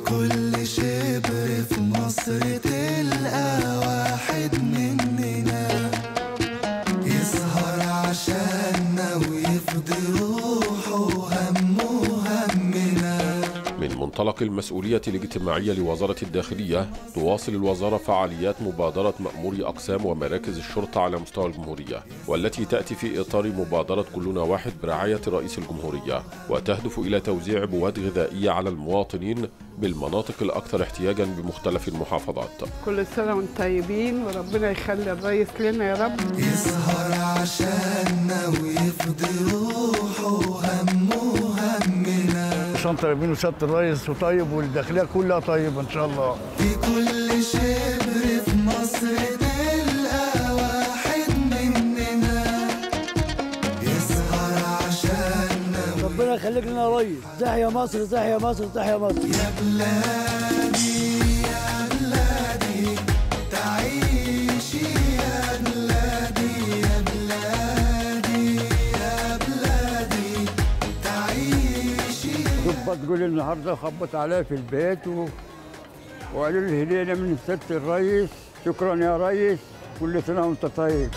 كل شبر في مصر تلقى واحد مننا يسهر عشاننا ويفضي روحه همه همنا من منطلق المسؤولية الاجتماعية لوزارة الداخلية تواصل الوزارة فعاليات مبادرة مأموري أقسام ومراكز الشرطة على مستوى الجمهورية والتي تأتي في إطار مبادرة كلنا واحد برعاية رئيس الجمهورية وتهدف إلى توزيع بواد غذائية على المواطنين بالمناطق الأكثر احتياجا بمختلف المحافظات كل سنة وانتم طيبين وربنا يخلي الرئيس لنا يا رب يسهر عشاننا ويفضي روحه همه همنا عشان طيبين وسياده الرئيس وطيب والداخليه كلها طيبه ان شاء الله في كل شبر في مصر تلقى واحد مننا يسهر عشاننا ربنا يخليك لنا يا ريس تحيا مصر تحيا مصر تحيا مصر يا بلادي يا بلادي تعيشي يا بلادي يا بلادي يا بلادي تعيشي ظبط تقول النهارده خبط عليا في البيت و... وقالوا لي هديه من سياده الرئيس شكرا يا ريس كل سنه وانت طيب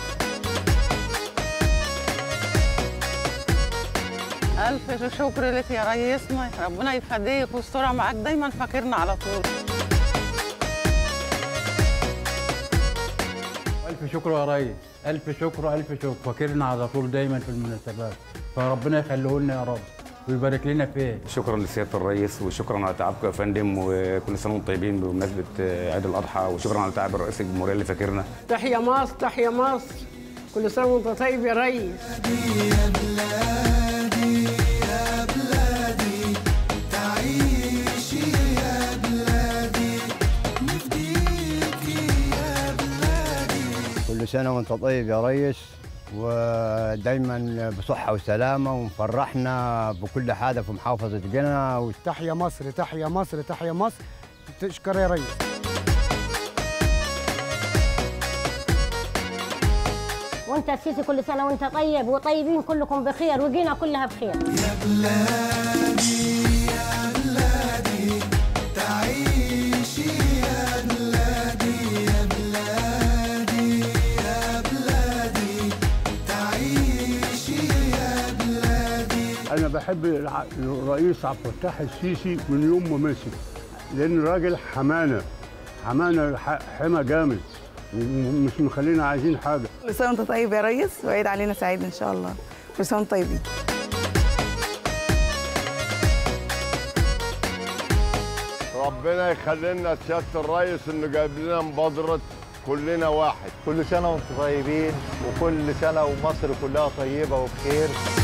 ألف شكر لك يا ريسنا ربنا يخليك ويسترها معاك دايما فاكرنا على طول ألف شكر يا ريس ألف شكر ألف شكر فاكرنا على طول دايما في المناسبات فربنا يخليه لنا يا رب ويبارك لنا فيه شكرا لسياده الرئيس وشكرا على تعبكم يا فندم وكل سنه وانتم طيبين بمناسبه عيد الاضحى وشكرا على تعب الرئيس الجمهوريه اللي فاكرنا تحيا مصر تحيا مصر كل سنة وانت طيب يا ريس يا بلادي يا بلادي تعيشي يا بلادي نفديكي يا بلادي كل سنه وانت طيب يا ريس ودايما بصحه وسلامه ومفرحنا بكل حاجه في محافظه جنة تحيا مصر تحيا مصر تحيا مصر تشكر يا ريس وانت يا سيسي كل سنه وانت طيب وطيبين كلكم بخير وجينا كلها بخير يا بلادي يا بلادي تعيشي يا بلادي يا بلادي يا بلادي تعيشي يا بلادي انا بحب الع- الرئيس عبد الفتاح السيسي من يوم ما مسك لان راجل حمانه حمانه ح- حمى جامد ومش مخلينا عايزين حاجه كل سنة وانت طيب يا ريس وعيد علينا سعيد إن شاء الله كل سنة وانتم طيبين ربنا يخلي لنا سياده الرئيس انه جايب لنا مبادره كلنا واحد كل سنه وانتم طيبين وكل سنه ومصر كلها طيبه وبخير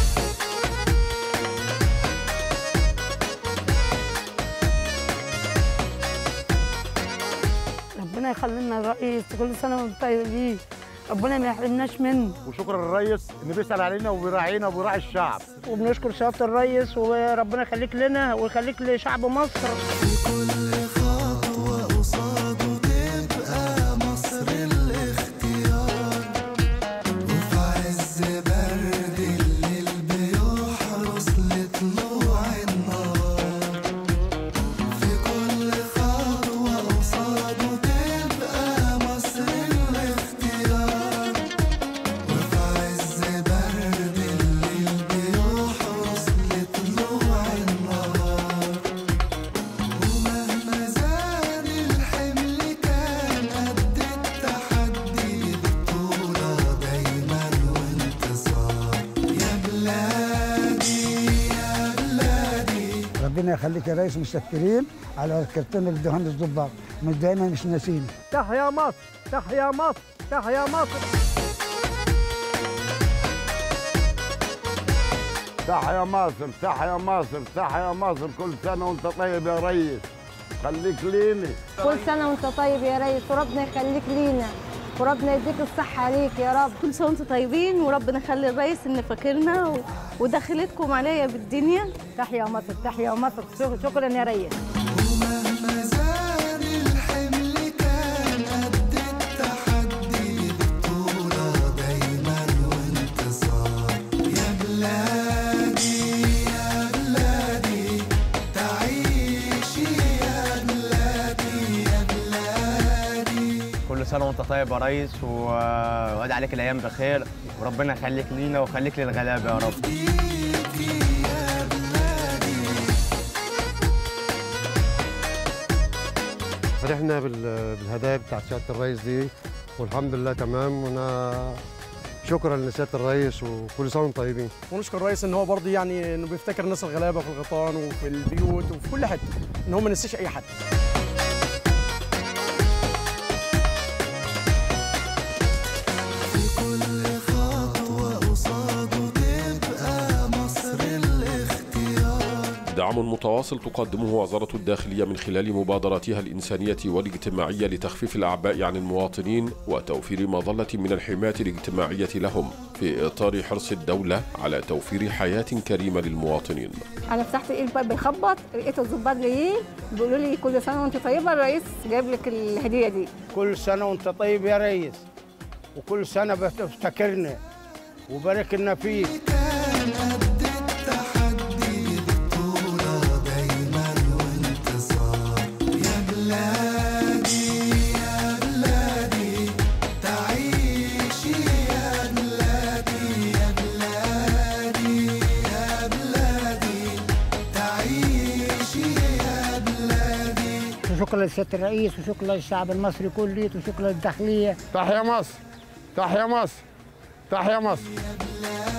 ربنا يخلي لنا الرئيس كل سنة وانتم طيبين ربنا ما يحرمناش منه وشكرا للرئيس انه بيسال علينا وبيراعينا وبيراعي الشعب وبنشكر سيادة الرئيس وربنا يخليك لنا ويخليك لشعب مصر في كل خطوة قصاده تبقى مصر الاختيار وفي عز برد الليل بيحرس لطلوع النهار في كل خطوة قصاده تبقى مصر الاختيار وفي عز برد الليل بيحرس لطلوع النهار ومهما زاد الحمل كان قد التحدي بطولة دايما وانتصار يا بلادي يا بلادي ربنا يخليك يا ريس مشكرين على الكرتون اللي ادوهن الضباط مش دايما مش ناسين تحيا مصر تحيا مصر تحيا مصر تحيا مصر تحيا مصر تحيا مصر كل سنه وانت طيب يا ريس خليك ليني كل سنه وانت طيب يا ريس وربنا يخليك لينا وربنا يديك الصحه عليك يا رب كل سنة وانتم طيبين وربنا يخلي الرئيس إن فاكرنا و... ودخلتكم عليا بالدنيا تحيا مصر تحيا مصر شكرا يا ريس ومهما زاد الحمل كان قد التحدي بطولة دايما وانتصار يا بلادي يا بلادي تعيشي يا سنه وانت طيب يا ريس و- وادعي عليك الايام بخير وربنا يخليك لينا ويخليك للغلابه يا رب فرحنا بال- بالهدايا بتاعت سياده الرئيس دي والحمد لله تمام وانا شكرا لسياده الرئيس وكل سنه وانتم طيبين ونشكر الرئيس ان هو برضه يعني انه بيفتكر الناس الغلابه في الغيطان وفي البيوت وفي كل حته ان هو ما نسيش اي حد في كل خطوة قصاده تبقى مصر الاختيار دعم متواصل تقدمه وزارة الداخلية من خلال مبادراتها الإنسانية والاجتماعية لتخفيف الأعباء عن المواطنين وتوفير مظلة من الحماية الاجتماعية لهم في إطار حرص الدولة على توفير حياة كريمة للمواطنين انا فتحت ايه الباب بيخبط لقيت الظباط جايين بيقولوا لي كل سنه وانت طيبه الرئيس جايب لك الهديه دي كل سنة وانت طيب يا ريس وكل سنة بتفتكرنا وبارك لنا فيك كان قد التحدي بطولة دايما وانتصار يا بلادي يا بلادي تعيشي يا بلادي يا بلادي يا بلادي تعيشي يا بلادي وشكرا لسياده الرئيس وشكرا للشعب المصري كله وشكرا للداخليه تحيا مصر تحيا مصر تحيا مصر يا بلادي